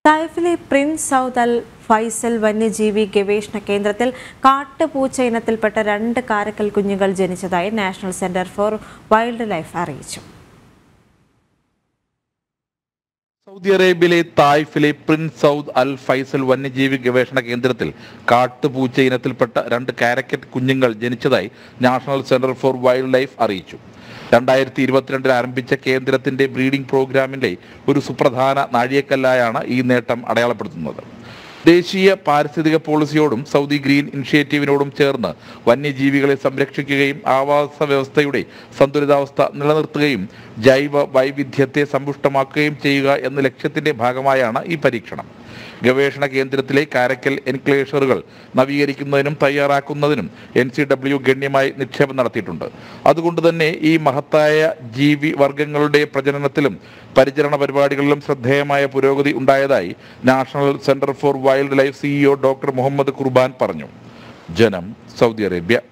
തായ്ഫിലെ prince Saud al Faisal വന്യജീവി ഗവേഷണ കേന്ദ്രത്തിൽ കാട്ടുപൂച്ച ഇനത്തിൽപ്പെട്ട രണ്ട് കാരക്കൽ കുഞ്ഞുങ്ങൾ ജനിച്ചതായി national centre for wildlife അറിയിച്ചു സൗദി അറേബ്യയിലെ തായ്ഫിലെ പ്രിൻസ് സൗദ് അൽ ഫൈസൽ വന്യജീവി ഗവേഷണ കേന്ദ്രത്തിൽ കാട്ടുപൂച്ച ഇനത്തിൽപ്പെട്ട രണ്ട് കാരക്കറ്റ് കുഞ്ഞുങ്ങൾ ജനിച്ചതായി national centre for wildlife അറിയിച്ചു രണ്ടായിരത്തി ഇരുപത്തിരണ്ടിൽ ആരംഭിച്ച കേന്ദ്രത്തിന്റെ ബ്രീഡിംഗ് പ്രോഗ്രാമിന്റെ ഒരു സുപ്രധാന നാഴികക്കല്ലായാണ് ഈ നേട്ടം അടയാളപ്പെടുത്തുന്നത് ദേശീയ പാരിസ്ഥിതിക പോളിസിയോടും സൗദി ഗ്രീൻ ഇനിഷ്യേറ്റീവിനോടും ചേർന്ന് വന്യജീവികളെ സംരക്ഷിക്കുകയും ആവാസ വ്യവസ്ഥയുടെ സന്തുലിതാവസ്ഥ നിലനിർത്തുകയും ജൈവ വൈവിധ്യത്തെ സമ്പുഷ്ടമാക്കുകയും ചെയ്യുക എന്ന ലക്ഷ്യത്തിന്റെ ഭാഗമായാണ് ഈ പരീക്ഷണം ഗവേഷണ കേന്ദ്രത്തിലെ കാരക്കൽ എൻക്ലേഷറുകൾ നവീകരിക്കുന്നതിനും തയ്യാറാക്കുന്നതിനും എൻ സി ഡബ്ല്യു ഗണ്യമായി നിക്ഷേപം നടത്തിയിട്ടുണ്ട് അതുകൊണ്ട് തന്നെ ഈ മഹത്തായ ജീവി വർഗങ്ങളുടെ പ്രജനനത്തിലും പരിചരണ പരിപാടികളിലും ശ്രദ്ധേയമായ പുരോഗതി ഉണ്ടായതായി national centre for wildlife CEO doctor Mohammed Qurban പറഞ്ഞു ജനം സൗദി അറേബ്യ